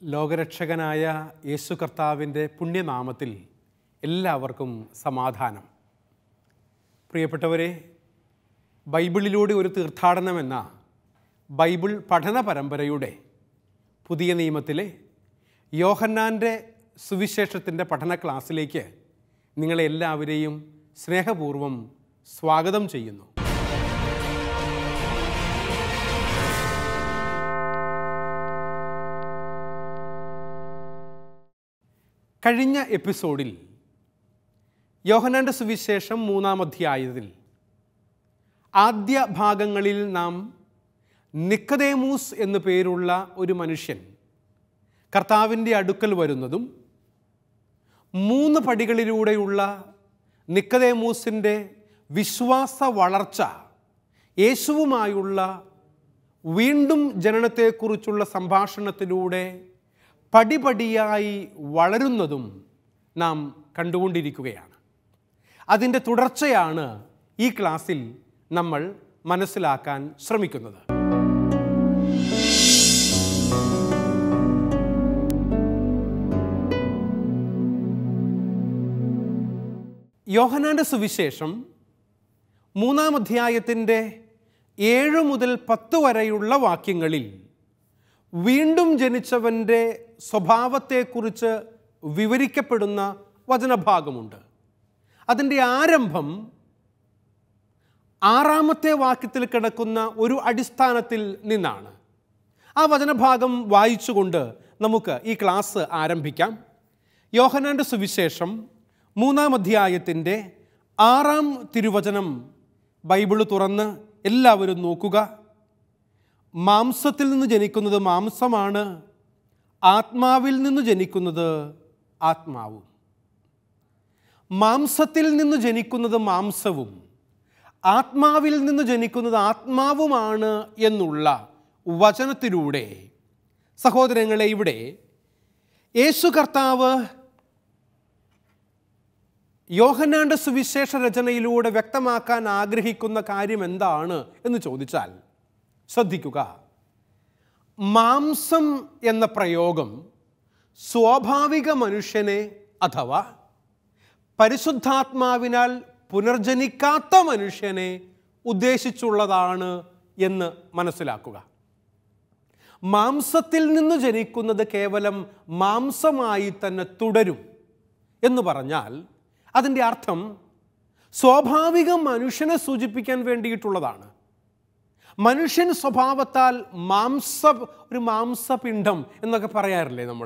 ലോകരക്ഷകനായ യേശു കർത്താവിൻ്റെ പുണ്യനാമത്തിൽ എല്ലാവർക്കും സമാധാനം പ്രിയപ്പെട്ടവരെ ബൈബിളിലൂടെ ഒരു തീർത്ഥാടനം എന്ന ബൈബിൾ പഠന പരമ്പരയുടെ പുതിയ നിയമത്തിലെ യോഹന്നാൻ്റെ സുവിശേഷത്തിൻ്റെ പഠന ക്ലാസ്സിലേക്ക് നിങ്ങളെ എല്ലാവരെയും സ്നേഹപൂർവ്വം സ്വാഗതം ചെയ്യുന്നു കഴിഞ്ഞ എപ്പിസോഡിൽ യോഹനാൻ്റെ സുവിശേഷം മൂന്നാം അധ്യായത്തിൽ ആദ്യ ഭാഗങ്ങളിൽ നാം നിക്കതേമൂസ് എന്നു പേരുള്ള ഒരു മനുഷ്യൻ കർത്താവിൻ്റെ അടുക്കൽ വരുന്നതും മൂന്ന് പടികളിലൂടെയുള്ള നിക്കതേമൂസിൻ്റെ വിശ്വാസ വളർച്ച യേശുവുമായുള്ള വീണ്ടും ജനനത്തെക്കുറിച്ചുള്ള സംഭാഷണത്തിലൂടെ പടിപടിയായി വളരുന്നതും നാം കണ്ടുകൊണ്ടിരിക്കുകയാണ് അതിൻ്റെ തുടർച്ചയാണ് ഈ ക്ലാസ്സിൽ നമ്മൾ മനസ്സിലാക്കാൻ ശ്രമിക്കുന്നത് യോഹനാൻ്റെ സുവിശേഷം മൂന്നാം അധ്യായത്തിൻ്റെ ഏഴ് മുതൽ പത്ത് വരെയുള്ള വാക്യങ്ങളിൽ വീണ്ടും ജനിച്ചവൻ്റെ സ്വഭാവത്തെക്കുറിച്ച് വിവരിക്കപ്പെടുന്ന വചനഭാഗമുണ്ട് അതിൻ്റെ ആരംഭം ആറാമത്തെ വാക്യത്തിൽ കിടക്കുന്ന ഒരു അടിസ്ഥാനത്തിൽ നിന്നാണ് ആ വചനഭാഗം വായിച്ചുകൊണ്ട് നമുക്ക് ഈ ക്ലാസ് ആരംഭിക്കാം യോഹനാൻ്റെ സുവിശേഷം മൂന്നാം അധ്യായത്തിൻ്റെ ആറാം തിരുവചനം ബൈബിള് തുറന്ന് എല്ലാവരും നോക്കുക മാംസത്തിൽ നിന്ന് ജനിക്കുന്നത് മാംസമാണ് ആത്മാവിൽ നിന്ന് ജനിക്കുന്നത് ആത്മാവും മാംസത്തിൽ നിന്ന് ജനിക്കുന്നത് മാംസവും ആത്മാവിൽ നിന്ന് ജനിക്കുന്നത് ആത്മാവുമാണ് എന്നുള്ള വചനത്തിലൂടെ സഹോദരങ്ങളെ ഇവിടെ യേശു കർത്താവ് യോഹനാന്റെ സുവിശേഷ രചനയിലൂടെ വ്യക്തമാക്കാൻ ആഗ്രഹിക്കുന്ന കാര്യം എന്താണ് എന്ന് ചോദിച്ചാൽ ശ്രദ്ധിക്കുക മാംസം എന്ന പ്രയോഗം സ്വാഭാവിക മനുഷ്യനെ അഥവാ പരിശുദ്ധാത്മാവിനാൽ പുനർജനിക്കാത്ത മനുഷ്യനെ ഉദ്ദേശിച്ചുള്ളതാണ് എന്ന് മനസ്സിലാക്കുക മാംസത്തിൽ നിന്ന് ജനിക്കുന്നത് കേവലം മാംസമായി തന്നെ തുടരും എന്ന് പറഞ്ഞാൽ അതിൻ്റെ അർത്ഥം സ്വാഭാവിക മനുഷ്യനെ സൂചിപ്പിക്കാൻ വേണ്ടിയിട്ടുള്ളതാണ് മനുഷ്യൻ സ്വഭാവത്താൽ മാംസ ഒരു മാംസപിണ്ഡം എന്നൊക്കെ പറയാറില്ലേ നമ്മൾ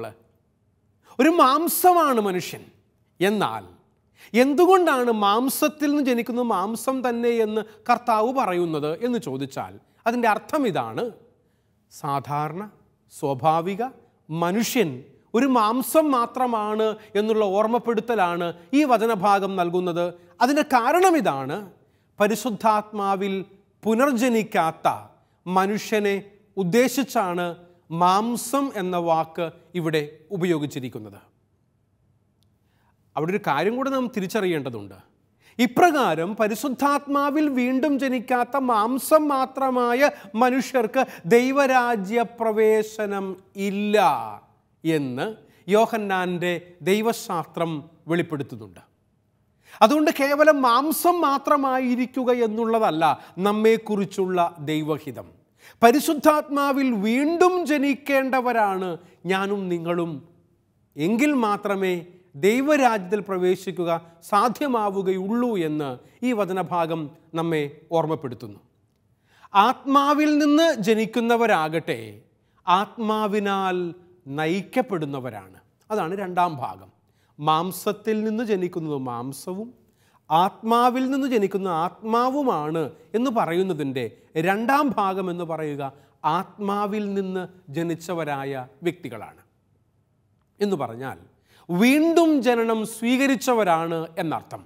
ഒരു മാംസമാണ് മനുഷ്യൻ എന്നാൽ എന്തുകൊണ്ടാണ് മാംസത്തിൽ നിന്ന് ജനിക്കുന്നത് മാംസം തന്നെ എന്ന് കർത്താവ് പറയുന്നത് എന്ന് ചോദിച്ചാൽ അതിൻ്റെ അർത്ഥം ഇതാണ് സാധാരണ സ്വാഭാവിക മനുഷ്യൻ ഒരു മാംസം മാത്രമാണ് എന്നുള്ള ഓർമ്മപ്പെടുത്തലാണ് ഈ വചനഭാഗം നൽകുന്നത് അതിൻ്റെ കാരണം ഇതാണ് പരിശുദ്ധാത്മാവിൽ പുനർജനിക്കാത്ത മനുഷ്യനെ ഉദ്ദേശിച്ചാണ് മാംസം എന്ന വാക്ക് ഇവിടെ ഉപയോഗിച്ചിരിക്കുന്നത് അവിടെ ഒരു കാര്യം കൂടെ നാം തിരിച്ചറിയേണ്ടതുണ്ട് ഇപ്രകാരം പരിശുദ്ധാത്മാവിൽ വീണ്ടും ജനിക്കാത്ത മാംസം മാത്രമായ മനുഷ്യർക്ക് ദൈവരാജ്യ പ്രവേശനം ഇല്ല എന്ന് യോഹന്നാൻ്റെ ദൈവശാസ്ത്രം വെളിപ്പെടുത്തുന്നുണ്ട് അതുകൊണ്ട് കേവലം മാംസം മാത്രമായിരിക്കുക എന്നുള്ളതല്ല നമ്മെക്കുറിച്ചുള്ള ദൈവഹിതം പരിശുദ്ധാത്മാവിൽ വീണ്ടും ജനിക്കേണ്ടവരാണ് ഞാനും നിങ്ങളും എങ്കിൽ മാത്രമേ ദൈവരാജ്യത്തിൽ പ്രവേശിക്കുക സാധ്യമാവുകയുള്ളൂ എന്ന് ഈ വചനഭാഗം നമ്മെ ഓർമ്മപ്പെടുത്തുന്നു ആത്മാവിൽ നിന്ന് ജനിക്കുന്നവരാകട്ടെ ആത്മാവിനാൽ നയിക്കപ്പെടുന്നവരാണ് അതാണ് രണ്ടാം ഭാഗം മാംസത്തിൽ നിന്ന് ജനിക്കുന്നത് മാംസവും ആത്മാവിൽ നിന്ന് ജനിക്കുന്ന ആത്മാവുമാണ് എന്ന് പറയുന്നതിൻ്റെ രണ്ടാം ഭാഗം എന്ന് പറയുക ആത്മാവിൽ നിന്ന് ജനിച്ചവരായ വ്യക്തികളാണ് എന്ന് പറഞ്ഞാൽ വീണ്ടും ജനനം സ്വീകരിച്ചവരാണ് എന്നർത്ഥം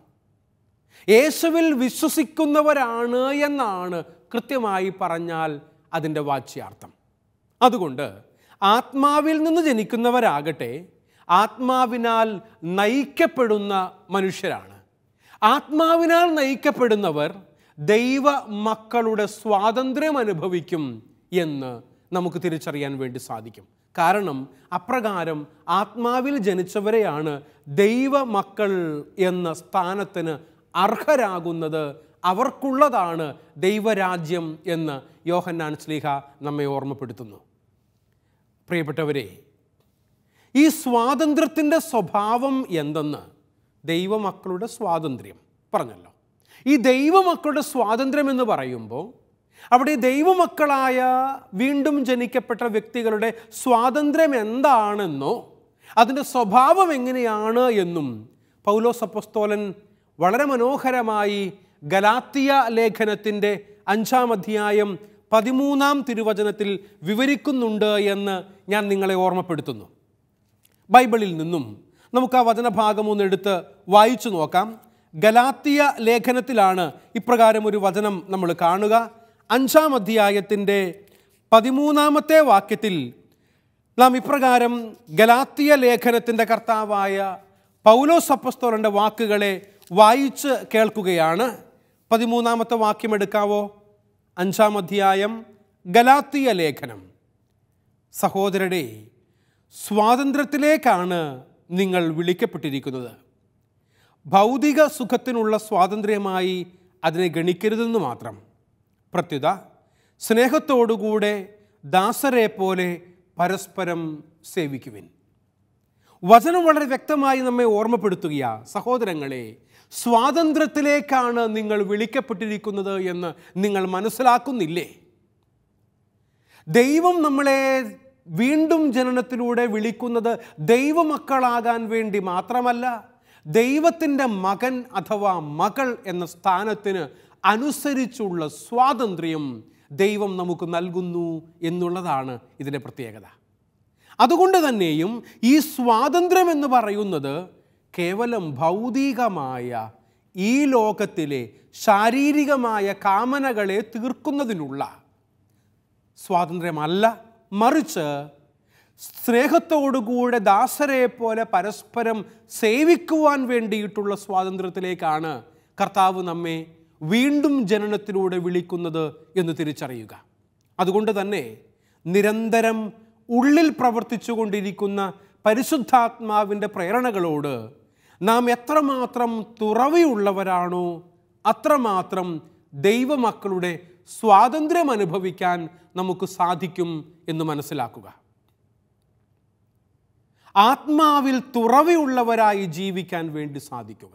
യേശുവിൽ വിശ്വസിക്കുന്നവരാണ് എന്നാണ് കൃത്യമായി പറഞ്ഞാൽ അതിൻ്റെ വാച്യാർത്ഥം അതുകൊണ്ട് ആത്മാവിൽ നിന്ന് ജനിക്കുന്നവരാകട്ടെ ആത്മാവിനാൽ നയിക്കപ്പെടുന്ന മനുഷ്യരാണ് ആത്മാവിനാൽ നയിക്കപ്പെടുന്നവർ ദൈവ മക്കളുടെ സ്വാതന്ത്ര്യം അനുഭവിക്കും എന്ന് നമുക്ക് തിരിച്ചറിയാൻ വേണ്ടി സാധിക്കും കാരണം അപ്രകാരം ആത്മാവിൽ ജനിച്ചവരെയാണ് ദൈവമക്കൾ എന്ന സ്ഥാനത്തിന് അർഹരാകുന്നത് അവർക്കുള്ളതാണ് ദൈവരാജ്യം എന്ന് യോഹന്നാൻ സ്ലീഹ നമ്മെ ഓർമ്മപ്പെടുത്തുന്നു പ്രിയപ്പെട്ടവരെ ഈ സ്വാതന്ത്ര്യത്തിൻ്റെ സ്വഭാവം എന്തെന്ന് ദൈവമക്കളുടെ സ്വാതന്ത്ര്യം പറഞ്ഞല്ലോ ഈ ദൈവമക്കളുടെ സ്വാതന്ത്ര്യം എന്ന് പറയുമ്പോൾ അവിടെ ദൈവമക്കളായ വീണ്ടും ജനിക്കപ്പെട്ട വ്യക്തികളുടെ സ്വാതന്ത്ര്യം എന്താണെന്നോ അതിൻ്റെ സ്വഭാവം എങ്ങനെയാണ് എന്നും പൗലോസ് അപ്പസ്തോലൻ വളരെ മനോഹരമായി ഗലാത്തിയ ലേഖനത്തിൻ്റെ അഞ്ചാം അധ്യായം പതിമൂന്നാം തിരുവചനത്തിൽ വിവരിക്കുന്നുണ്ട് എന്ന് ഞാൻ നിങ്ങളെ ഓർമ്മപ്പെടുത്തുന്നു ബൈബിളിൽ നിന്നും നമുക്ക് ആ വചനഭാഗം ഒന്ന് എടുത്ത് വായിച്ചു നോക്കാം ഗലാത്തിയ ലേഖനത്തിലാണ് ഇപ്രകാരം ഒരു വചനം നമ്മൾ കാണുക അഞ്ചാം അധ്യായത്തിൻ്റെ പതിമൂന്നാമത്തെ വാക്യത്തിൽ നാം ഇപ്രകാരം ഗലാത്തിയ ലേഖനത്തിൻ്റെ കർത്താവായ പൗലോസ് അപ്പസ്തോലൻ്റെ വാക്കുകളെ വായിച്ച് കേൾക്കുകയാണ് പതിമൂന്നാമത്തെ വാക്യം എടുക്കാവോ അഞ്ചാം അധ്യായം ഗലാത്തിയ ലേഖനം സഹോദരരെ സ്വാതന്ത്ര്യത്തിലേക്കാണ് നിങ്ങൾ വിളിക്കപ്പെട്ടിരിക്കുന്നത് ഭൗതിക സുഖത്തിനുള്ള സ്വാതന്ത്ര്യമായി അതിനെ ഗണിക്കരുതെന്ന് മാത്രം പ്രത്യുത സ്നേഹത്തോടുകൂടെ ദാസരെ പോലെ പരസ്പരം സേവിക്കുവിൻ വചനം വളരെ വ്യക്തമായി നമ്മെ ഓർമ്മപ്പെടുത്തുകയാ സഹോദരങ്ങളെ സ്വാതന്ത്ര്യത്തിലേക്കാണ് നിങ്ങൾ വിളിക്കപ്പെട്ടിരിക്കുന്നത് എന്ന് നിങ്ങൾ മനസ്സിലാക്കുന്നില്ലേ ദൈവം നമ്മളെ വീണ്ടും ജനനത്തിലൂടെ വിളിക്കുന്നത് ദൈവമക്കളാകാൻ വേണ്ടി മാത്രമല്ല ദൈവത്തിൻ്റെ മകൻ അഥവാ മകൾ എന്ന സ്ഥാനത്തിന് അനുസരിച്ചുള്ള സ്വാതന്ത്ര്യം ദൈവം നമുക്ക് നൽകുന്നു എന്നുള്ളതാണ് ഇതിൻ്റെ പ്രത്യേകത അതുകൊണ്ട് തന്നെയും ഈ സ്വാതന്ത്ര്യം എന്ന് പറയുന്നത് കേവലം ഭൗതികമായ ഈ ലോകത്തിലെ ശാരീരികമായ കാമനകളെ തീർക്കുന്നതിനുള്ള സ്വാതന്ത്ര്യമല്ല മറിച്ച് സ്നേഹത്തോടുകൂടെ ദാസരെ പോലെ പരസ്പരം സേവിക്കുവാൻ വേണ്ടിയിട്ടുള്ള സ്വാതന്ത്ര്യത്തിലേക്കാണ് കർത്താവ് നമ്മെ വീണ്ടും ജനനത്തിലൂടെ വിളിക്കുന്നത് എന്ന് തിരിച്ചറിയുക അതുകൊണ്ട് തന്നെ നിരന്തരം ഉള്ളിൽ പ്രവർത്തിച്ചു കൊണ്ടിരിക്കുന്ന പരിശുദ്ധാത്മാവിൻ്റെ പ്രേരണകളോട് നാം എത്രമാത്രം തുറവിയുള്ളവരാണോ അത്രമാത്രം ദൈവമക്കളുടെ സ്വാതന്ത്ര്യം അനുഭവിക്കാൻ നമുക്ക് സാധിക്കും എന്ന് മനസ്സിലാക്കുക ആത്മാവിൽ തുറവിയുള്ളവരായി ജീവിക്കാൻ വേണ്ടി സാധിക്കുക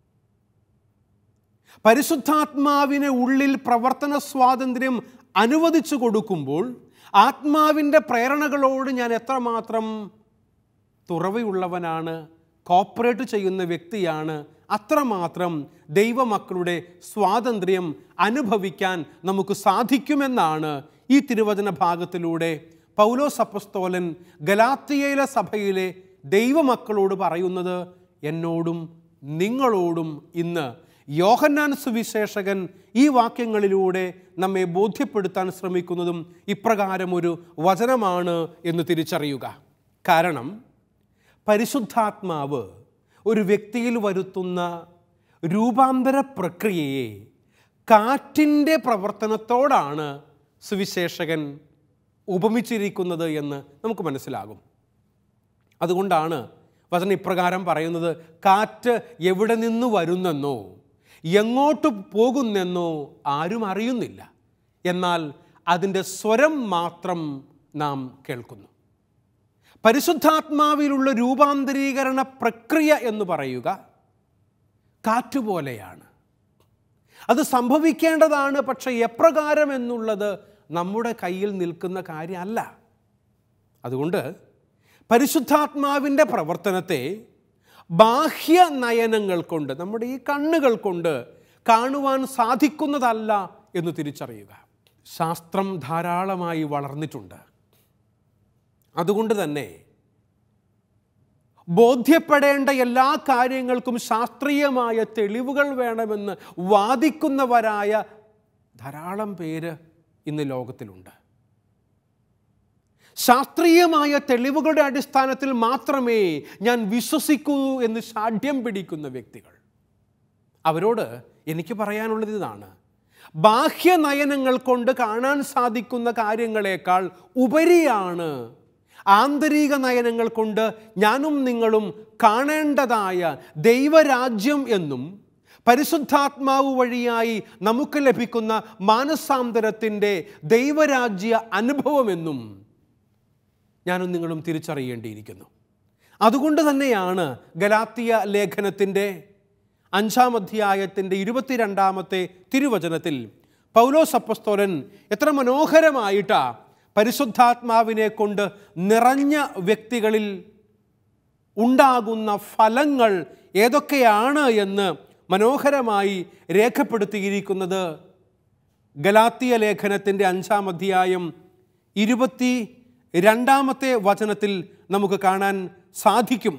പരിശുദ്ധാത്മാവിനെ ഉള്ളിൽ പ്രവർത്തന സ്വാതന്ത്ര്യം അനുവദിച്ചു കൊടുക്കുമ്പോൾ ആത്മാവിൻ്റെ പ്രേരണകളോട് ഞാൻ എത്രമാത്രം തുറവയുള്ളവനാണ് കോപ്പറേറ്റ് ചെയ്യുന്ന വ്യക്തിയാണ് അത്രമാത്രം ദൈവമക്കളുടെ സ്വാതന്ത്ര്യം അനുഭവിക്കാൻ നമുക്ക് സാധിക്കുമെന്നാണ് ഈ തിരുവചന ഭാഗത്തിലൂടെ പൗലോസ് അപ്പസ്തോലൻ ഗലാത്തിയയിലെ സഭയിലെ ദൈവമക്കളോട് പറയുന്നത് എന്നോടും നിങ്ങളോടും ഇന്ന് യോഹന്നാൻ സുവിശേഷകൻ ഈ വാക്യങ്ങളിലൂടെ നമ്മെ ബോധ്യപ്പെടുത്താൻ ശ്രമിക്കുന്നതും ഇപ്രകാരം ഒരു വചനമാണ് എന്ന് തിരിച്ചറിയുക കാരണം പരിശുദ്ധാത്മാവ് ഒരു വ്യക്തിയിൽ വരുത്തുന്ന രൂപാന്തര പ്രക്രിയയെ കാറ്റിൻ്റെ പ്രവർത്തനത്തോടാണ് സുവിശേഷകൻ ഉപമിച്ചിരിക്കുന്നത് എന്ന് നമുക്ക് മനസ്സിലാകും അതുകൊണ്ടാണ് വചനം ഇപ്രകാരം പറയുന്നത് കാറ്റ് എവിടെ നിന്ന് വരുന്നെന്നോ എങ്ങോട്ട് പോകുന്നെന്നോ ആരും അറിയുന്നില്ല എന്നാൽ അതിൻ്റെ സ്വരം മാത്രം നാം കേൾക്കുന്നു പരിശുദ്ധാത്മാവിലുള്ള രൂപാന്തരീകരണ പ്രക്രിയ എന്ന് പറയുക കാറ്റുപോലെയാണ് അത് സംഭവിക്കേണ്ടതാണ് പക്ഷെ എപ്രകാരം എന്നുള്ളത് നമ്മുടെ കയ്യിൽ നിൽക്കുന്ന കാര്യമല്ല അതുകൊണ്ട് പരിശുദ്ധാത്മാവിൻ്റെ പ്രവർത്തനത്തെ ബാഹ്യ നയനങ്ങൾ കൊണ്ട് നമ്മുടെ ഈ കണ്ണുകൾ കൊണ്ട് കാണുവാൻ സാധിക്കുന്നതല്ല എന്ന് തിരിച്ചറിയുക ശാസ്ത്രം ധാരാളമായി വളർന്നിട്ടുണ്ട് അതുകൊണ്ട് തന്നെ ബോധ്യപ്പെടേണ്ട എല്ലാ കാര്യങ്ങൾക്കും ശാസ്ത്രീയമായ തെളിവുകൾ വേണമെന്ന് വാദിക്കുന്നവരായ ധാരാളം പേര് ഇന്ന് ലോകത്തിലുണ്ട് ശാസ്ത്രീയമായ തെളിവുകളുടെ അടിസ്ഥാനത്തിൽ മാത്രമേ ഞാൻ വിശ്വസിക്കൂ എന്ന് ശാഠ്യം പിടിക്കുന്ന വ്യക്തികൾ അവരോട് എനിക്ക് പറയാനുള്ളത് ഇതാണ് ബാഹ്യ നയനങ്ങൾ കൊണ്ട് കാണാൻ സാധിക്കുന്ന കാര്യങ്ങളെക്കാൾ ഉപരിയാണ് ആന്തരിക നയനങ്ങൾ കൊണ്ട് ഞാനും നിങ്ങളും കാണേണ്ടതായ ദൈവരാജ്യം എന്നും പരിശുദ്ധാത്മാവ് വഴിയായി നമുക്ക് ലഭിക്കുന്ന മാനസാന്തരത്തിൻ്റെ ദൈവരാജ്യ അനുഭവമെന്നും ഞാനും നിങ്ങളും തിരിച്ചറിയേണ്ടിയിരിക്കുന്നു അതുകൊണ്ട് തന്നെയാണ് ഗലാത്തിയ ലേഖനത്തിൻ്റെ അഞ്ചാം അധ്യായത്തിൻ്റെ ഇരുപത്തിരണ്ടാമത്തെ തിരുവചനത്തിൽ പൗലോസ് അപ്പസ്തോലൻ എത്ര മനോഹരമായിട്ടാ പരിശുദ്ധാത്മാവിനെ കൊണ്ട് നിറഞ്ഞ വ്യക്തികളിൽ ഉണ്ടാകുന്ന ഫലങ്ങൾ ഏതൊക്കെയാണ് എന്ന് മനോഹരമായി രേഖപ്പെടുത്തിയിരിക്കുന്നത് ഗലാത്തിയ ലേഖനത്തിൻ്റെ അഞ്ചാം അധ്യായം ഇരുപത്തി രണ്ടാമത്തെ വചനത്തിൽ നമുക്ക് കാണാൻ സാധിക്കും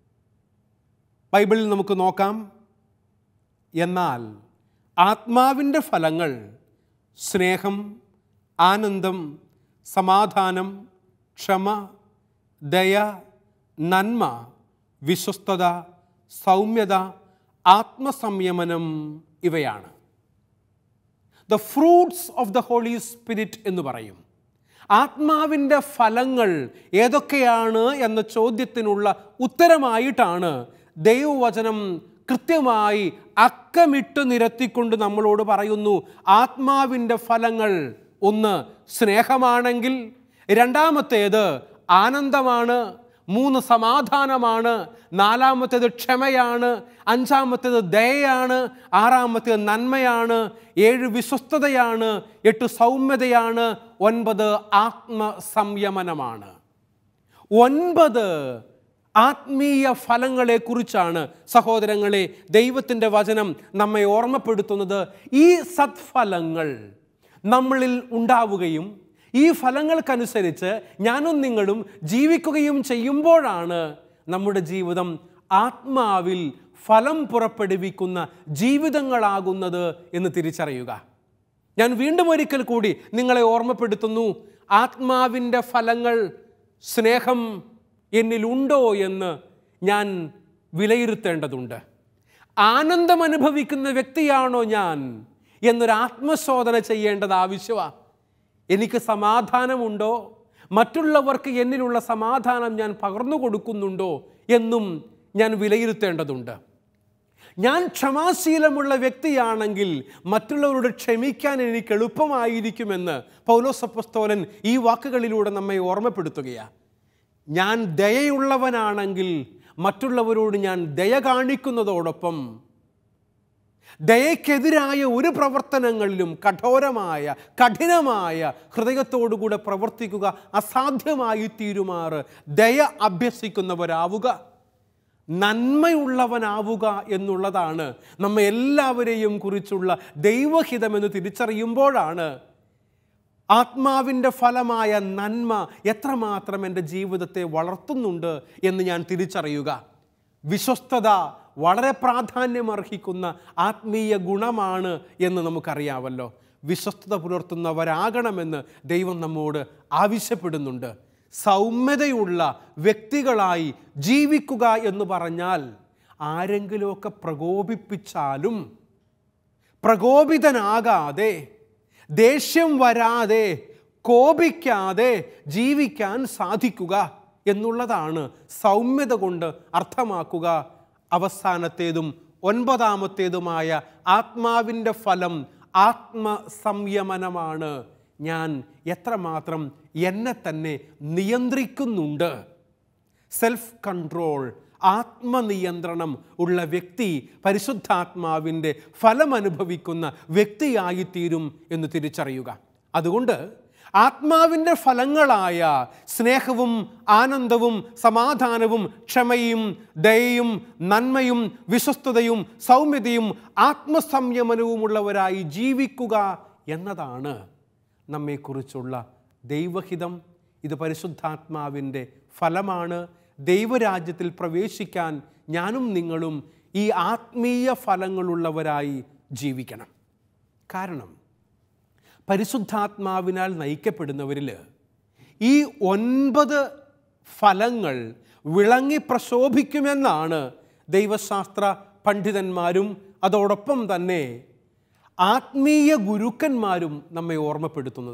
ബൈബിളിൽ നമുക്ക് നോക്കാം എന്നാൽ ആത്മാവിൻ്റെ ഫലങ്ങൾ സ്നേഹം ആനന്ദം സമാധാനം ക്ഷമ ദയ നന്മ വിശ്വസ്തത സൗമ്യത ആത്മസംയമനം ഇവയാണ് the fruits of the Holy Spirit എന്ന് പറയും ആത്മാവിൻ്റെ ഫലങ്ങൾ ഏതൊക്കെയാണ് എന്ന ചോദ്യത്തിനുള്ള ഉത്തരമായിട്ടാണ് ദൈവവചനം കൃത്യമായി അക്കമിട്ട് നിരത്തിക്കൊണ്ട് നമ്മളോട് പറയുന്നു ആത്മാവിൻ്റെ ഫലങ്ങൾ ഒന്ന് സ്നേഹമാണെങ്കിൽ രണ്ടാമത്തേത് ആനന്ദമാണ് മൂന്ന് സമാധാനമാണ് നാലാമത്തേത് ക്ഷമയാണ് അഞ്ചാമത്തേത് ദയയാണ് ആറാമത്തേത് നന്മയാണ് ഏഴ് വിശ്വസ്തതയാണ് എട്ട് സൗമ്യതയാണ് ഒൻപത് ആത്മസംയമനമാണ് ഒൻപത് ആത്മീയ ഫലങ്ങളെക്കുറിച്ചാണ് സഹോദരങ്ങളെ ദൈവത്തിൻ്റെ വചനം നമ്മെ ഓർമ്മപ്പെടുത്തുന്നത് ഈ സത്ഫലങ്ങൾ നമ്മളിൽ ഉണ്ടാവുകയും ഈ ഫലങ്ങൾക്കനുസരിച്ച് ഞാനും നിങ്ങളും ജീവിക്കുകയും ചെയ്യുമ്പോഴാണ് നമ്മുടെ ജീവിതം ആത്മാവിൽ ഫലം പുറപ്പെടുവിക്കുന്ന ജീവിതങ്ങളാകുന്നത് എന്ന് തിരിച്ചറിയുക ഞാൻ വീണ്ടും ഒരിക്കൽ കൂടി നിങ്ങളെ ഓർമ്മപ്പെടുത്തുന്നു ആത്മാവിൻ്റെ ഫലങ്ങൾ സ്നേഹം എന്നിലുണ്ടോ എന്ന് ഞാൻ വിലയിരുത്തേണ്ടതുണ്ട് ആനന്ദം അനുഭവിക്കുന്ന വ്യക്തിയാണോ ഞാൻ എന്നൊരു ആത്മശോധന ചെയ്യേണ്ടത് ആവശ്യമാണ് എനിക്ക് സമാധാനമുണ്ടോ മറ്റുള്ളവർക്ക് എന്നിലുള്ള സമാധാനം ഞാൻ പകർന്നു കൊടുക്കുന്നുണ്ടോ എന്നും ഞാൻ വിലയിരുത്തേണ്ടതുണ്ട് ഞാൻ ക്ഷമാശീലമുള്ള വ്യക്തിയാണെങ്കിൽ മറ്റുള്ളവരോട് ക്ഷമിക്കാൻ എനിക്ക് എളുപ്പമായിരിക്കുമെന്ന് പൗലോസപ്പസ്തോലൻ ഈ വാക്കുകളിലൂടെ നമ്മെ ഓർമ്മപ്പെടുത്തുകയാണ് ഞാൻ ദയയുള്ളവനാണെങ്കിൽ മറ്റുള്ളവരോട് ഞാൻ ദയ കാണിക്കുന്നതോടൊപ്പം ദയക്കെതിരായ ഒരു പ്രവർത്തനങ്ങളിലും കഠോരമായ കഠിനമായ ഹൃദയത്തോടുകൂടെ പ്രവർത്തിക്കുക അസാധ്യമായി തീരുമാറ് ദയ അഭ്യസിക്കുന്നവരാവുക നന്മയുള്ളവനാവുക എന്നുള്ളതാണ് നമ്മെ എല്ലാവരെയും കുറിച്ചുള്ള ദൈവഹിതമെന്ന് തിരിച്ചറിയുമ്പോഴാണ് ആത്മാവിൻ്റെ ഫലമായ നന്മ എത്രമാത്രം എൻ്റെ ജീവിതത്തെ വളർത്തുന്നുണ്ട് എന്ന് ഞാൻ തിരിച്ചറിയുക വിശ്വസ്തത വളരെ പ്രാധാന്യമർഹിക്കുന്ന ആത്മീയ ഗുണമാണ് എന്ന് നമുക്കറിയാമല്ലോ വിശ്വസ്തത പുലർത്തുന്നവരാകണമെന്ന് ദൈവം നമ്മോട് ആവശ്യപ്പെടുന്നുണ്ട് സൗമ്യതയുള്ള വ്യക്തികളായി ജീവിക്കുക എന്ന് പറഞ്ഞാൽ ആരെങ്കിലുമൊക്കെ പ്രകോപിപ്പിച്ചാലും പ്രകോപിതനാകാതെ ദേഷ്യം വരാതെ കോപിക്കാതെ ജീവിക്കാൻ സാധിക്കുക എന്നുള്ളതാണ് സൗമ്യത കൊണ്ട് അർത്ഥമാക്കുക അവസാനത്തേതും ഒൻപതാമത്തേതുമായ ആത്മാവിൻ്റെ ഫലം ആത്മസംയമനമാണ് ഞാൻ എത്രമാത്രം എന്നെ തന്നെ നിയന്ത്രിക്കുന്നുണ്ട് സെൽഫ് കൺട്രോൾ ആത്മനിയന്ത്രണം ഉള്ള വ്യക്തി പരിശുദ്ധാത്മാവിൻ്റെ ഫലമനുഭവിക്കുന്ന വ്യക്തിയായിത്തീരും എന്ന് തിരിച്ചറിയുക അതുകൊണ്ട് ആത്മാവിൻ്റെ ഫലങ്ങളായ സ്നേഹവും ആനന്ദവും സമാധാനവും ക്ഷമയും ദയയും നന്മയും വിശ്വസ്തതയും സൗമ്യതയും ആത്മസംയമനവുമുള്ളവരായി ജീവിക്കുക എന്നതാണ് നമ്മെക്കുറിച്ചുള്ള ദൈവഹിതം ഇത് പരിശുദ്ധാത്മാവിൻ്റെ ഫലമാണ് ദൈവരാജ്യത്തിൽ പ്രവേശിക്കാൻ ഞാനും നിങ്ങളും ഈ ആത്മീയ ഫലങ്ങളുള്ളവരായി ജീവിക്കണം കാരണം പരിശുദ്ധാത്മാവിനാൽ നയിക്കപ്പെടുന്നവരിൽ ഈ ഒൻപത് ഫലങ്ങൾ വിളങ്ങി പ്രശോഭിക്കുമെന്നാണ് ദൈവശാസ്ത്ര പണ്ഡിതന്മാരും അതോടൊപ്പം തന്നെ ആത്മീയ ഗുരുക്കന്മാരും നമ്മെ ഓർമ്മപ്പെടുത്തുന്നത്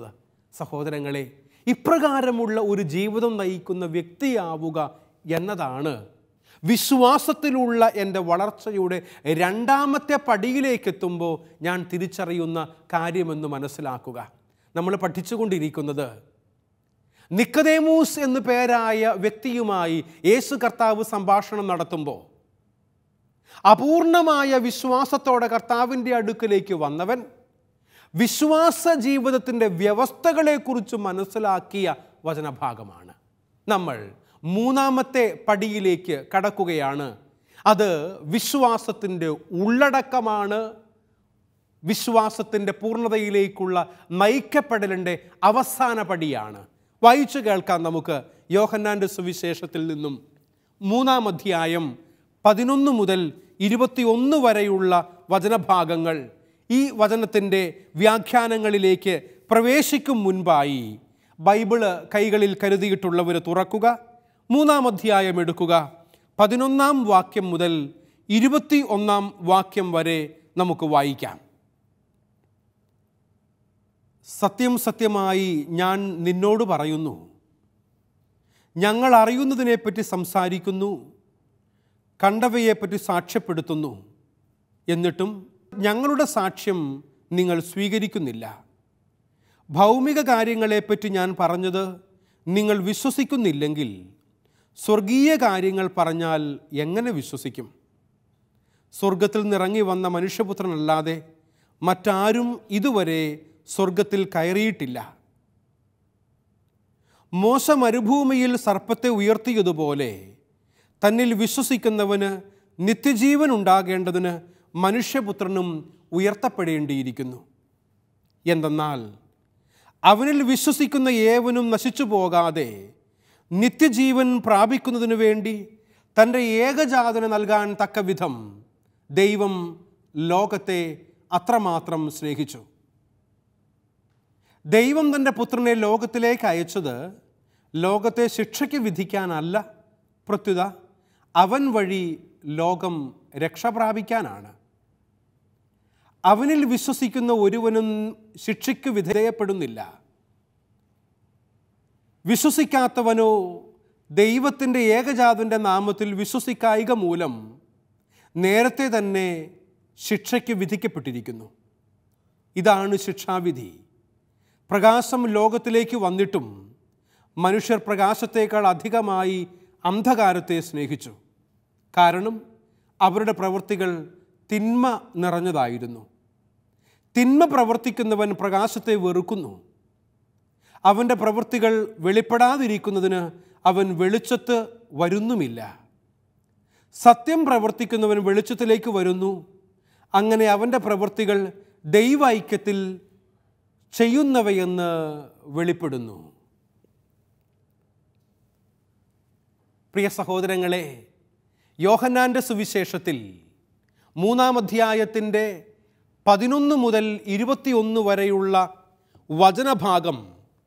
സഹോദരങ്ങളെ ഇപ്രകാരമുള്ള ഒരു ജീവിതം നയിക്കുന്ന വ്യക്തിയാവുക എന്നതാണ് വിശ്വാസത്തിലുള്ള എൻ്റെ വളർച്ചയുടെ രണ്ടാമത്തെ പടിയിലേക്ക് എത്തുമ്പോൾ ഞാൻ തിരിച്ചറിയുന്ന കാര്യമെന്ന് മനസ്സിലാക്കുക നമ്മൾ പഠിച്ചുകൊണ്ടിരിക്കുന്നത് നിക്കതേമൂസ് എന്നു പേരായ വ്യക്തിയുമായി യേശു കർത്താവ് സംഭാഷണം നടത്തുമ്പോൾ അപൂർണമായ വിശ്വാസത്തോടെ കർത്താവിൻ്റെ അടുക്കലേക്ക് വന്നവൻ വിശ്വാസ ജീവിതത്തിൻ്റെ വ്യവസ്ഥകളെക്കുറിച്ച് മനസ്സിലാക്കിയ വചനഭാഗമാണ് നമ്മൾ മൂന്നാമത്തെ പടിയിലേക്ക് കടക്കുകയാണ് അത് വിശ്വാസത്തിൻ്റെ ഉള്ളടക്കമാണ് വിശ്വാസത്തിൻ്റെ പൂർണ്ണതയിലേക്കുള്ള നയിക്കപ്പെടലിൻ്റെ അവസാന പടിയാണ് വായിച്ചു കേൾക്കാം നമുക്ക് യോഹന്നാൻ്റെ സുവിശേഷത്തിൽ നിന്നും മൂന്നാം അധ്യായം പതിനൊന്ന് മുതൽ ഇരുപത്തിയൊന്ന് വരെയുള്ള വചനഭാഗങ്ങൾ ഈ വചനത്തിൻ്റെ വ്യാഖ്യാനങ്ങളിലേക്ക് പ്രവേശിക്കും മുൻപായി ബൈബിള് കൈകളിൽ കരുതിയിട്ടുള്ളവർ തുറക്കുക മൂന്നാം അധ്യായം എടുക്കുക പതിനൊന്നാം വാക്യം മുതൽ ഇരുപത്തി ഒന്നാം വാക്യം വരെ നമുക്ക് വായിക്കാം സത്യം സത്യമായി ഞാൻ നിന്നോട് പറയുന്നു ഞങ്ങൾ അറിയുന്നതിനെപ്പറ്റി സംസാരിക്കുന്നു കണ്ടവയെപ്പറ്റി സാക്ഷ്യപ്പെടുത്തുന്നു എന്നിട്ടും ഞങ്ങളുടെ സാക്ഷ്യം നിങ്ങൾ സ്വീകരിക്കുന്നില്ല ഭൗമിക കാര്യങ്ങളെപ്പറ്റി ഞാൻ പറഞ്ഞത് നിങ്ങൾ വിശ്വസിക്കുന്നില്ലെങ്കിൽ സ്വർഗീയ കാര്യങ്ങൾ പറഞ്ഞാൽ എങ്ങനെ വിശ്വസിക്കും സ്വർഗത്തിൽ നിറങ്ങി വന്ന മനുഷ്യപുത്രനല്ലാതെ മറ്റാരും ഇതുവരെ സ്വർഗത്തിൽ കയറിയിട്ടില്ല മോശ മരുഭൂമിയിൽ സർപ്പത്തെ ഉയർത്തിയതുപോലെ തന്നിൽ വിശ്വസിക്കുന്നവന് നിത്യജീവൻ ഉണ്ടാകേണ്ടതിന് മനുഷ്യപുത്രനും ഉയർത്തപ്പെടേണ്ടിയിരിക്കുന്നു എന്തെന്നാൽ അവനിൽ വിശ്വസിക്കുന്ന ഏവനും നശിച്ചു പോകാതെ നിത്യജീവൻ പ്രാപിക്കുന്നതിനു വേണ്ടി തൻ്റെ ഏകജാതന നൽകാൻ തക്ക വിധം ദൈവം ലോകത്തെ അത്രമാത്രം സ്നേഹിച്ചു ദൈവം തൻ്റെ പുത്രനെ ലോകത്തിലേക്ക് അയച്ചത് ലോകത്തെ ശിക്ഷയ്ക്ക് വിധിക്കാനല്ല പ്രത്യുത അവൻ വഴി ലോകം രക്ഷ പ്രാപിക്കാനാണ് അവനിൽ വിശ്വസിക്കുന്ന ഒരുവനും ശിക്ഷയ്ക്ക് വിധേയപ്പെടുന്നില്ല വിശ്വസിക്കാത്തവനോ ദൈവത്തിൻ്റെ ഏകജാതൻ്റെ നാമത്തിൽ വിശ്വസിക്കായിക മൂലം നേരത്തെ തന്നെ ശിക്ഷയ്ക്ക് വിധിക്കപ്പെട്ടിരിക്കുന്നു ഇതാണ് ശിക്ഷാവിധി പ്രകാശം ലോകത്തിലേക്ക് വന്നിട്ടും മനുഷ്യർ പ്രകാശത്തേക്കാൾ അധികമായി അന്ധകാരത്തെ സ്നേഹിച്ചു കാരണം അവരുടെ പ്രവൃത്തികൾ തിന്മ നിറഞ്ഞതായിരുന്നു തിന്മ പ്രവർത്തിക്കുന്നവൻ പ്രകാശത്തെ വെറുക്കുന്നു അവൻ്റെ പ്രവൃത്തികൾ വെളിപ്പെടാതിരിക്കുന്നതിന് അവൻ വെളിച്ചത്ത് വരുന്നുമില്ല സത്യം പ്രവർത്തിക്കുന്നവൻ വെളിച്ചത്തിലേക്ക് വരുന്നു അങ്ങനെ അവൻ്റെ പ്രവൃത്തികൾ ദൈവൈക്യത്തിൽ ചെയ്യുന്നവയെന്ന് വെളിപ്പെടുന്നു പ്രിയ സഹോദരങ്ങളെ യോഹന്നാൻ്റെ സുവിശേഷത്തിൽ മൂന്നാം അധ്യായത്തിൻ്റെ പതിനൊന്ന് മുതൽ ഇരുപത്തിയൊന്ന് വരെയുള്ള വചനഭാഗം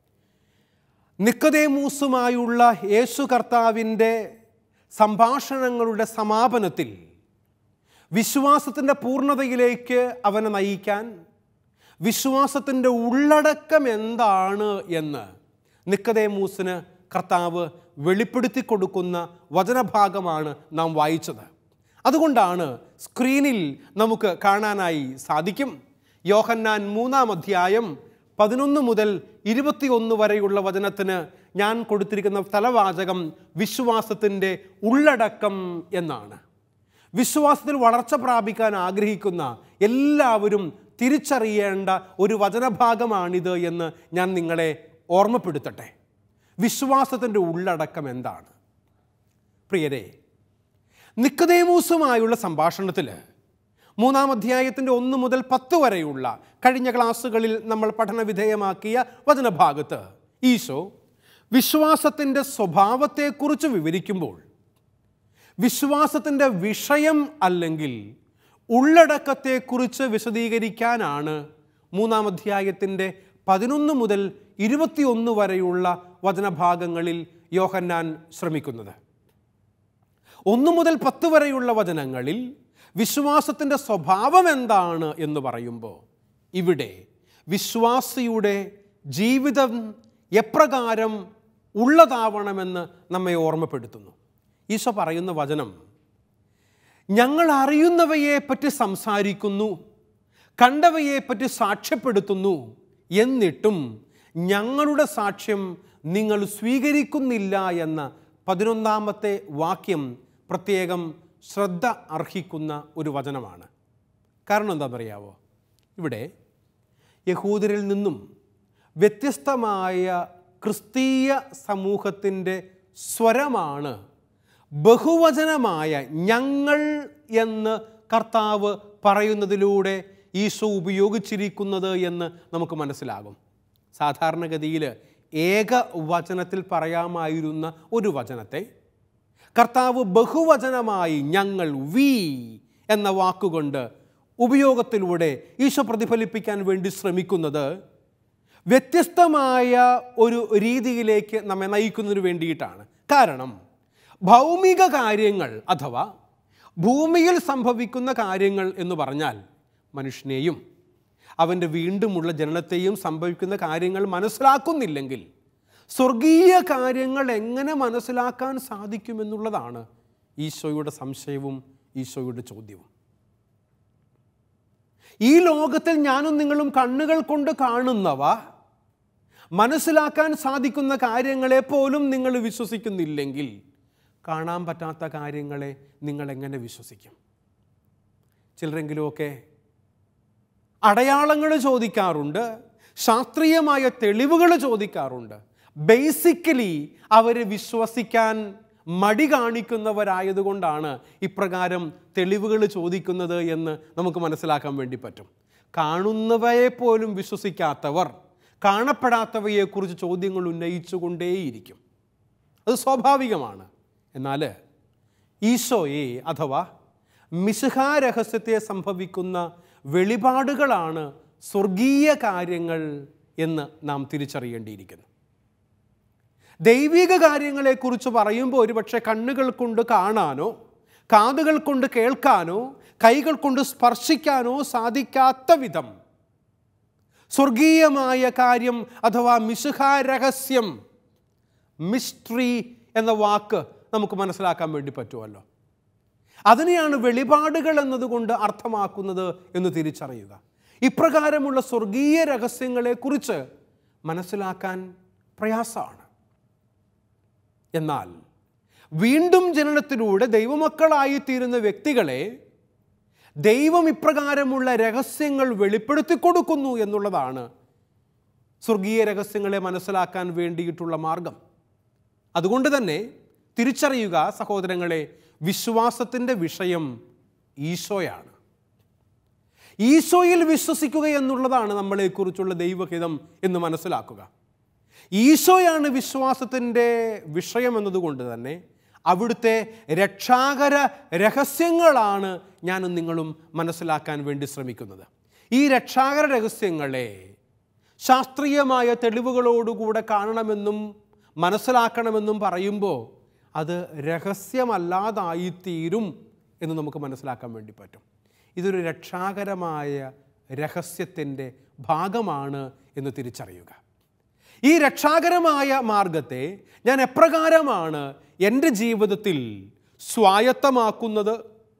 നിക്കതേമൂസുമായുള്ള യേശു കർത്താവിൻ്റെ സംഭാഷണങ്ങളുടെ സമാപനത്തിൽ വിശ്വാസത്തിൻ്റെ പൂർണ്ണതയിലേക്ക് അവനെ നയിക്കാൻ വിശ്വാസത്തിൻ്റെ ഉള്ളടക്കം എന്താണ് എന്ന് നിക്കതേമൂസിന് കർത്താവ് വെളിപ്പെടുത്തി കൊടുക്കുന്ന വചനഭാഗമാണ് നാം വായിച്ചത് അതുകൊണ്ടാണ് സ്ക്രീനിൽ നമുക്ക് കാണാനായി സാധിക്കും യോഹന്നാൻ മൂന്നാം അധ്യായം പതിനൊന്ന് മുതൽ ഇരുപത്തിയൊന്ന് വരെയുള്ള വചനത്തിന് ഞാൻ കൊടുത്തിരിക്കുന്ന തലവാചകം വിശ്വാസത്തിൻ്റെ ഉള്ളടക്കം എന്നാണ് വിശ്വാസത്തിൽ വളർച്ച പ്രാപിക്കാൻ ആഗ്രഹിക്കുന്ന എല്ലാവരും തിരിച്ചറിയേണ്ട ഒരു വചനഭാഗമാണിത് എന്ന് ഞാൻ നിങ്ങളെ ഓർമ്മപ്പെടുത്തട്ടെ വിശ്വാസത്തിൻ്റെ ഉള്ളടക്കം എന്താണ് പ്രിയരെ നിക്കതേമൂസുമായുള്ള സംഭാഷണത്തിൽ മൂന്നാം അധ്യായത്തിൻ്റെ ഒന്ന് മുതൽ പത്ത് വരെയുള്ള കഴിഞ്ഞ ക്ലാസ്സുകളിൽ നമ്മൾ പഠനവിധേയമാക്കിയ വചനഭാഗത്ത് ഈശോ വിശ്വാസത്തിൻ്റെ സ്വഭാവത്തെക്കുറിച്ച് വിവരിക്കുമ്പോൾ വിശ്വാസത്തിൻ്റെ വിഷയം അല്ലെങ്കിൽ ഉള്ളടക്കത്തെക്കുറിച്ച് വിശദീകരിക്കാനാണ് മൂന്നാം അധ്യായത്തിൻ്റെ പതിനൊന്ന് മുതൽ ഇരുപത്തിയൊന്ന് വരെയുള്ള വചനഭാഗങ്ങളിൽ യോഹന്നാൻ ശ്രമിക്കുന്നത് ഒന്ന് മുതൽ പത്ത് വരെയുള്ള വചനങ്ങളിൽ വിശ്വാസത്തിൻ്റെ സ്വഭാവം എന്താണ് എന്ന് പറയുമ്പോൾ ഇവിടെ വിശ്വാസിയുടെ ജീവിതം എപ്രകാരം ഉള്ളതാവണമെന്ന് നമ്മെ ഓർമ്മപ്പെടുത്തുന്നു ഈശോ പറയുന്ന വചനം ഞങ്ങൾ അറിയുന്നവയെ പറ്റി സംസാരിക്കുന്നു കണ്ടവയെ പറ്റി സാക്ഷ്യപ്പെടുത്തുന്നു എന്നിട്ടും ഞങ്ങളുടെ സാക്ഷ്യം നിങ്ങൾ സ്വീകരിക്കുന്നില്ല എന്ന പതിനൊന്നാമത്തെ വാക്യം പ്രത്യേകം ശ്രദ്ധ അർഹിക്കുന്ന ഒരു വചനമാണ് കാരണം എന്താണെന്നറിയാവോ ഇവിടെ യഹൂദരിൽ നിന്നും വ്യത്യസ്തമായ ക്രിസ്തീയ സമൂഹത്തിൻ്റെ സ്വരമാണ് ബഹുവചനമായ ഞങ്ങൾ എന്ന് കർത്താവ് പറയുന്നതിലൂടെ ഈശോ ഉപയോഗിച്ചിരിക്കുന്നത് എന്ന് നമുക്ക് മനസ്സിലാകും സാധാരണഗതിയിൽ ഏക വചനത്തിൽ പറയാമായിരുന്ന ഒരു വചനത്തെ കർത്താവ് ബഹുവചനമായി ഞങ്ങൾ വി എന്ന വാക്കുകൊണ്ട് ഉപയോഗത്തിലൂടെ ഈശോ പ്രതിഫലിപ്പിക്കാൻ വേണ്ടി ശ്രമിക്കുന്നത് വ്യത്യസ്തമായ ഒരു രീതിയിലേക്ക് നമ്മെ നയിക്കുന്നതിന് വേണ്ടിയിട്ടാണ് കാരണം ഭൗമിക കാര്യങ്ങൾ അഥവാ ഭൂമിയിൽ സംഭവിക്കുന്ന കാര്യങ്ങൾ എന്ന് പറഞ്ഞാൽ മനുഷ്യനെയും അവൻ്റെ വീണ്ടുമുള്ള ജനനത്തെയും സംഭവിക്കുന്ന കാര്യങ്ങൾ മനസ്സിലാക്കുന്നില്ലെങ്കിൽ സ്വർഗീയ കാര്യങ്ങൾ എങ്ങനെ മനസ്സിലാക്കാൻ സാധിക്കുമെന്നുള്ളതാണ് ഈശോയുടെ സംശയവും ഈശോയുടെ ചോദ്യവും ഈ ലോകത്തിൽ ഞാനും നിങ്ങളും കണ്ണുകൾ കൊണ്ട് കാണുന്നവ മനസ്സിലാക്കാൻ സാധിക്കുന്ന കാര്യങ്ങളെ പോലും നിങ്ങൾ വിശ്വസിക്കുന്നില്ലെങ്കിൽ കാണാൻ പറ്റാത്ത കാര്യങ്ങളെ നിങ്ങൾ എങ്ങനെ വിശ്വസിക്കും ചിലരെങ്കിലുമൊക്കെ അടയാളങ്ങൾ ചോദിക്കാറുണ്ട് ശാസ്ത്രീയമായ തെളിവുകൾ ചോദിക്കാറുണ്ട് ബേസിക്കലി അവർ വിശ്വസിക്കാൻ മടി കാണിക്കുന്നവരായതുകൊണ്ടാണ് ഇപ്രകാരം തെളിവുകൾ ചോദിക്കുന്നത് എന്ന് നമുക്ക് മനസ്സിലാക്കാൻ വേണ്ടി പറ്റും കാണുന്നവയെ പോലും വിശ്വസിക്കാത്തവർ കാണപ്പെടാത്തവയെക്കുറിച്ച് ചോദ്യങ്ങൾ ഉന്നയിച്ചുകൊണ്ടേയിരിക്കും അത് സ്വാഭാവികമാണ് എന്നാൽ ഈശോയെ അഥവാ മിശുഹാ രഹസ്യത്തെ സംഭവിക്കുന്ന വെളിപാടുകളാണ് സ്വർഗീയ കാര്യങ്ങൾ എന്ന് നാം തിരിച്ചറിയേണ്ടിയിരിക്കുന്നു ദൈവിക കാര്യങ്ങളെക്കുറിച്ച് പറയുമ്പോൾ ഒരുപക്ഷെ കണ്ണുകൾ കൊണ്ട് കാണാനോ കാതുകൾ കൊണ്ട് കേൾക്കാനോ കൈകൾ കൊണ്ട് സ്പർശിക്കാനോ സാധിക്കാത്ത വിധം സ്വർഗീയമായ കാര്യം അഥവാ മിശുഹാ രഹസ്യം മിസ്ട്രി എന്ന വാക്ക് നമുക്ക് മനസ്സിലാക്കാൻ വേണ്ടി പറ്റുമല്ലോ അതിനെയാണ് വെളിപാടുകൾ എന്നതുകൊണ്ട് അർത്ഥമാക്കുന്നത് എന്ന് തിരിച്ചറിയുക ഇപ്രകാരമുള്ള സ്വർഗീയ രഹസ്യങ്ങളെക്കുറിച്ച് മനസ്സിലാക്കാൻ പ്രയാസമാണ് എന്നാൽ വീണ്ടും ജനനത്തിലൂടെ ദൈവമക്കളായി തീരുന്ന വ്യക്തികളെ ദൈവം ഇപ്രകാരമുള്ള രഹസ്യങ്ങൾ വെളിപ്പെടുത്തി കൊടുക്കുന്നു എന്നുള്ളതാണ് സ്വർഗീയ രഹസ്യങ്ങളെ മനസ്സിലാക്കാൻ വേണ്ടിയിട്ടുള്ള മാർഗം അതുകൊണ്ട് തന്നെ തിരിച്ചറിയുക സഹോദരങ്ങളെ വിശ്വാസത്തിൻ്റെ വിഷയം ഈശോയാണ് ഈശോയിൽ വിശ്വസിക്കുക എന്നുള്ളതാണ് നമ്മളെക്കുറിച്ചുള്ള ദൈവഹിതം എന്ന് മനസ്സിലാക്കുക ഈശോയാണ് വിശ്വാസത്തിൻ്റെ വിഷയം എന്നതുകൊണ്ട് തന്നെ അവിടുത്തെ രക്ഷാകര രഹസ്യങ്ങളാണ് ഞാനും നിങ്ങളും മനസ്സിലാക്കാൻ വേണ്ടി ശ്രമിക്കുന്നത് ഈ രക്ഷാകര രഹസ്യങ്ങളെ ശാസ്ത്രീയമായ തെളിവുകളോടുകൂടെ കാണണമെന്നും മനസ്സിലാക്കണമെന്നും പറയുമ്പോൾ അത് രഹസ്യമല്ലാതായിത്തീരും എന്ന് നമുക്ക് മനസ്സിലാക്കാൻ വേണ്ടി പറ്റും ഇതൊരു രക്ഷാകരമായ രഹസ്യത്തിൻ്റെ ഭാഗമാണ് എന്ന് തിരിച്ചറിയുക ഈ രക്ഷാകരമായ മാർഗത്തെ ഞാൻ എപ്രകാരമാണ് എൻ്റെ ജീവിതത്തിൽ സ്വായത്തമാക്കുന്നത്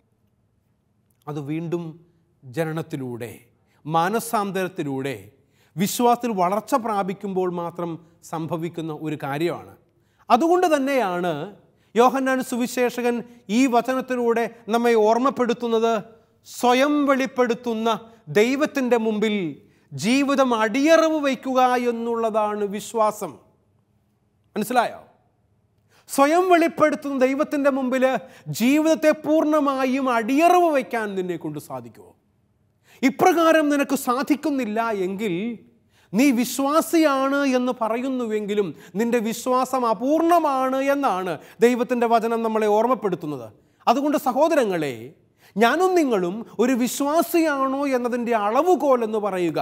അത് വീണ്ടും ജനനത്തിലൂടെ മാനസാന്തരത്തിലൂടെ വിശ്വാസത്തിൽ വളർച്ച പ്രാപിക്കുമ്പോൾ മാത്രം സംഭവിക്കുന്ന ഒരു കാര്യമാണ് അതുകൊണ്ട് തന്നെയാണ് യോഹന്നാൻ സുവിശേഷകൻ ഈ വചനത്തിലൂടെ നമ്മെ ഓർമ്മപ്പെടുത്തുന്നത് സ്വയം വെളിപ്പെടുത്തുന്ന ദൈവത്തിൻ്റെ മുമ്പിൽ ജീവിതം അടിയറവ് വയ്ക്കുക എന്നുള്ളതാണ് വിശ്വാസം മനസ്സിലായോ സ്വയം വെളിപ്പെടുത്തുന്ന ദൈവത്തിൻ്റെ മുമ്പിൽ ജീവിതത്തെ പൂർണ്ണമായും അടിയറവ് വയ്ക്കാൻ നിന്നെ കൊണ്ട് സാധിക്കുമോ ഇപ്രകാരം നിനക്ക് സാധിക്കുന്നില്ല എങ്കിൽ നീ വിശ്വാസിയാണ് എന്ന് പറയുന്നുവെങ്കിലും നിന്റെ വിശ്വാസം അപൂർണമാണ് എന്നാണ് ദൈവത്തിൻ്റെ വചനം നമ്മളെ ഓർമ്മപ്പെടുത്തുന്നത് അതുകൊണ്ട് സഹോദരങ്ങളെ ഞാനും നിങ്ങളും ഒരു വിശ്വാസിയാണോ എന്നതിൻ്റെ അളവുകോൽ എന്ന് പറയുക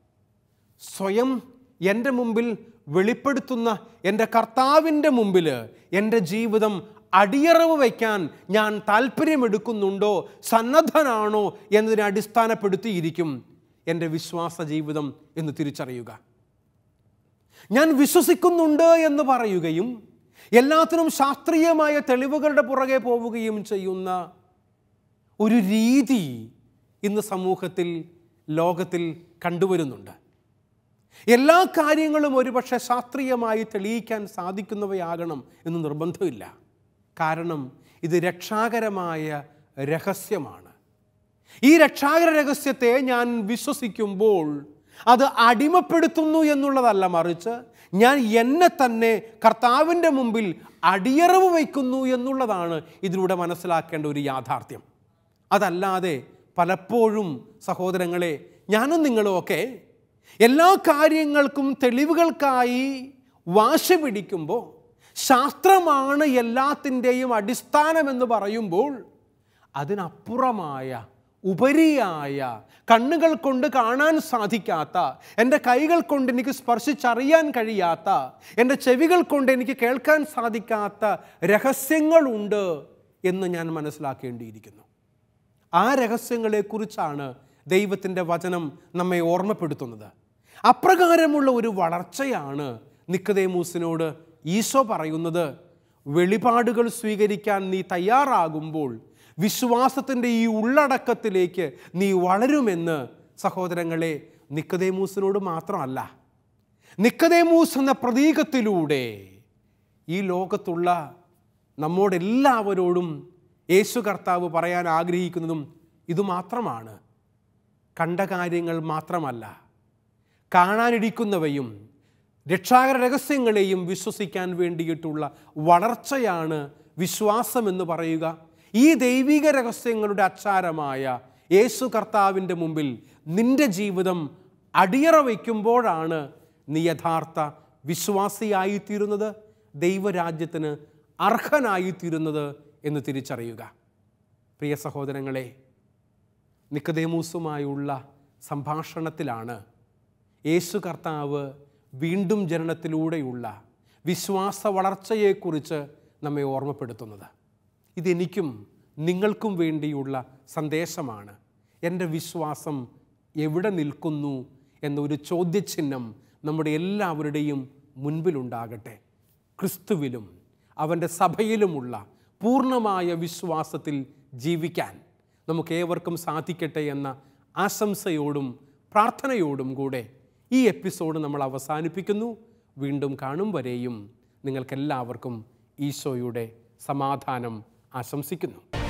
സ്വയം എൻ്റെ മുമ്പിൽ വെളിപ്പെടുത്തുന്ന എൻ്റെ കർത്താവിൻ്റെ മുമ്പിൽ എൻ്റെ ജീവിതം അടിയറവ് വയ്ക്കാൻ ഞാൻ താല്പര്യമെടുക്കുന്നുണ്ടോ സന്നദ്ധനാണോ എന്നതിനെ അടിസ്ഥാനപ്പെടുത്തിയിരിക്കും എൻ്റെ വിശ്വാസ ജീവിതം എന്ന് തിരിച്ചറിയുക ഞാൻ വിശ്വസിക്കുന്നുണ്ട് എന്ന് പറയുകയും എല്ലാത്തിനും ശാസ്ത്രീയമായ തെളിവുകളുടെ പുറകെ പോവുകയും ചെയ്യുന്ന ഒരു രീതി ഇന്ന് സമൂഹത്തിൽ ലോകത്തിൽ കണ്ടുവരുന്നുണ്ട് എല്ലാ കാര്യങ്ങളും ഒരുപക്ഷെ ശാസ്ത്രീയമായി തെളിയിക്കാൻ സാധിക്കുന്നവയാകണം എന്ന് നിർബന്ധമില്ല കാരണം ഇത് രക്ഷാകരമായ രഹസ്യമാണ് ഈ രക്ഷാകര രഹസ്യത്തെ ഞാൻ വിശ്വസിക്കുമ്പോൾ അത് അടിമപ്പെടുത്തുന്നു എന്നുള്ളതല്ല മറിച്ച് ഞാൻ എന്നെ തന്നെ കർത്താവിൻ്റെ മുമ്പിൽ അടിയറവ് വയ്ക്കുന്നു എന്നുള്ളതാണ് ഇതിലൂടെ മനസ്സിലാക്കേണ്ട ഒരു യാഥാർത്ഥ്യം അതല്ലാതെ പലപ്പോഴും സഹോദരങ്ങളെ ഞാനും നിങ്ങളും ഒക്കെ എല്ലാ കാര്യങ്ങൾക്കും തെളിവുകൾക്കായി വാശി പിടിക്കുമ്പോൾ ശാസ്ത്രമാണ് എല്ലാത്തിൻ്റെയും അടിസ്ഥാനമെന്ന് പറയുമ്പോൾ അതിനപ്പുറമായ ഉപരിയായ കണ്ണുകൾ കൊണ്ട് കാണാൻ സാധിക്കാത്ത എൻ്റെ കൈകൾ കൊണ്ട് എനിക്ക് സ്പർശിച്ചറിയാൻ കഴിയാത്ത എൻ്റെ ചെവികൾ കൊണ്ട് എനിക്ക് കേൾക്കാൻ സാധിക്കാത്ത രഹസ്യങ്ങളുണ്ട് എന്ന് ഞാൻ മനസ്സിലാക്കേണ്ടിയിരിക്കുന്നു ആ രഹസ്യങ്ങളെക്കുറിച്ചാണ് ദൈവത്തിൻ്റെ വചനം നമ്മെ ഓർമ്മപ്പെടുത്തുന്നത് അപ്രകാരമുള്ള ഒരു വളർച്ചയാണ് നിക്കതേമൂസിനോട് ഈശോ പറയുന്നത് വെളിപാടുകൾ സ്വീകരിക്കാൻ നീ തയ്യാറാകുമ്പോൾ വിശ്വാസത്തിൻ്റെ ഈ ഉള്ളടക്കത്തിലേക്ക് നീ വളരുമെന്ന് സഹോദരങ്ങളെ നിക്കതേമൂസിനോട് മാത്രമല്ല നിക്കതേമൂസ് എന്ന പ്രതീകത്തിലൂടെ ഈ ലോകത്തുള്ള നമ്മോടെല്ലാവരോടും യേശു കർത്താവ് പറയാൻ ആഗ്രഹിക്കുന്നതും ഇതുമാത്രമാണ് കണ്ട കാര്യങ്ങൾ മാത്രമല്ല കാണാനിരിക്കുന്നവയും രക്ഷാകര രഹസ്യങ്ങളെയും വിശ്വസിക്കാൻ വേണ്ടിയിട്ടുള്ള വളർച്ചയാണ് വിശ്വാസം എന്ന് പറയുക ഈ ദൈവിക രഹസ്യങ്ങളുടെ അച്ചാരമായ യേശു കർത്താവിൻ്റെ മുമ്പിൽ നിന്റെ ജീവിതം അടിയറ വയ്ക്കുമ്പോഴാണ് നീ യഥാർത്ഥ വിശ്വാസിയായിത്തീരുന്നത് ദൈവരാജ്യത്തിന് അർഹനായിത്തീരുന്നത് എന്ന് തിരിച്ചറിയുക പ്രിയ സഹോദരങ്ങളെ നിക്കതേമൂസുമായുള്ള സംഭാഷണത്തിലാണ് യേശു കർത്താവ് വീണ്ടും ജനനത്തിലൂടെയുള്ള വിശ്വാസ വളർച്ചയെക്കുറിച്ച് നമ്മെ ഓർമ്മപ്പെടുത്തുന്നത് ഇതെനിക്കും നിങ്ങൾക്കും വേണ്ടിയുള്ള സന്ദേശമാണ് എൻ്റെ വിശ്വാസം എവിടെ നിൽക്കുന്നു എന്നൊരു ചോദ്യചിഹ്നം നമ്മുടെ എല്ലാവരുടെയും മുൻപിലുണ്ടാകട്ടെ ക്രിസ്തുവിലും അവൻ്റെ സഭയിലുമുള്ള പൂർണ്ണമായ വിശ്വാസത്തിൽ ജീവിക്കാൻ നമുക്കേവർക്കും സാധിക്കട്ടെ എന്ന ആശംസയോടും പ്രാർത്ഥനയോടും കൂടെ ഈ എപ്പിസോഡ് നമ്മൾ അവസാനിപ്പിക്കുന്നു വീണ്ടും കാണും വരെയും നിങ്ങൾക്കെല്ലാവർക്കും ഈശോയുടെ സമാധാനം ആശംസിക്കുന്നു